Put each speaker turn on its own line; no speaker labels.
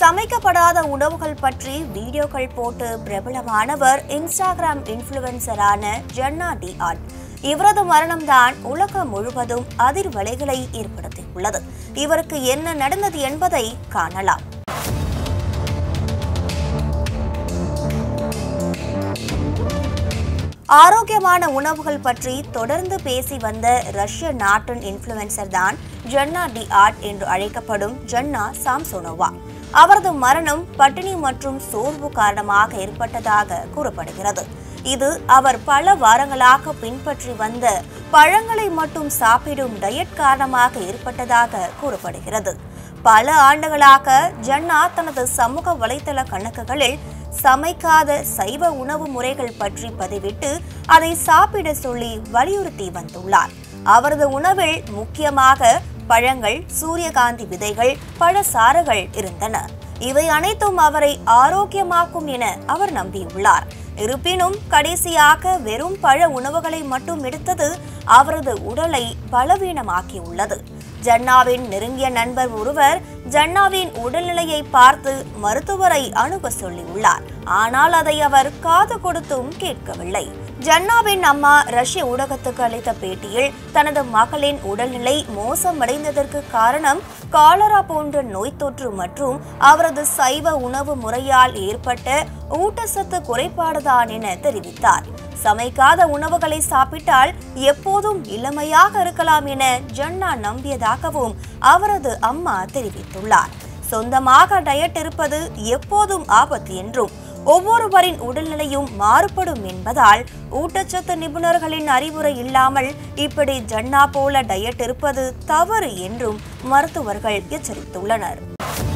சமைக்கப்படாத உணவுகள் பற்றி வீடியோக்கள் போட்டு பிரபலமானவர் இன்ஸ்டாகிராம் இன்ஃப்ளூயன்சரான ஜன்னா டி ஆட் இவரது மரணம்தான் உலகம் முழுவதும் அதிர்வலைகளை ஏற்படுத்தியுள்ளது இவருக்கு என்ன நடந்தது என்பதை காணலாம் ஆரோக்கியமான உணவுகள் பற்றி தொடர்ந்து பேசி வந்த ரஷ்ய நாட்டின் இன்ஃப்ளூயன்சர் தான் ஜன்னா டி ஆர்ட் என்று அழைக்கப்படும் ஜன்னா சாம்சோனோவா அவரது மரணம் பட்டினி மற்றும் சோர்வு காரணமாக ஏற்பட்டதாக கூறப்படுகிறது இது அவர் பல வாரங்களாக பின்பற்றி வந்த பழங்களை மட்டும் சாப்பிடும் டயட் காரணமாக ஏற்பட்டதாக கூறப்படுகிறது பல ஆண்டுகளாக ஜன்னா தனது சமூக வலைதள கணக்குகளில் சமைக்காத சைவ உணவு முறைகள் பற்றி பதிவிட்டு அதை சாப்பிட சொல்லி வலியுறுத்தி வந்துள்ளார் அவரது உணவில் முக்கியமாக பழங்கள் சூரியகாந்தி விதைகள் பழச்சாறுகள் இருந்தன இவை அனைத்தும் அவரை ஆரோக்கியமாக்கும் என அவர் நம்பியுள்ளார் இருப்பினும் கடைசியாக வெறும் பழ உணவுகளை மட்டும் எடுத்தது அவரது உடலை பலவீனமாக்கியுள்ளது ஜன்னாவின் நெருங்கிய நண்பர் ஒருவர் ஜன்னாவின் உடல்நிலையை பார்த்து மருத்துவரை அணுக சொல்லியுள்ளார் ஆனால் அதை அவர் காது கொடுத்தும் கேட்கவில்லை ஜன்னாவின் அம்மா ரஷ்ய ஊடகத்துக்கு அளித்த பேட்டியில் தனது மகளின் உடல்நிலை மோசமடைந்ததற்கு காரணம் காலரா போன்ற நோய் தொற்று மற்றும் அவரது சைவ உணவு முறையால் ஏற்பட்ட ஊட்டச்சத்து குறைபாடுதான் என தெரிவித்தார் சமைக்காத உணவுகளை சாப்பிட்டால் எப்போதும் இளமையாக இருக்கலாம் என ஜன்னா நம்பியதாகவும் அவரது அம்மா தெரிவித்துள்ளார் சொந்தமாக டயட் இருப்பது எப்போதும் ஆபத்து என்றும் ஒவ்வொருவரின் உடல்நிலையும் மாறுபடும் என்பதால் ஊட்டச்சத்து நிபுணர்களின் அறிவுரை இல்லாமல் இப்படி ஜன்னா போல டயட் இருப்பது தவறு என்றும் மருத்துவர்கள் எச்சரித்துள்ளனர்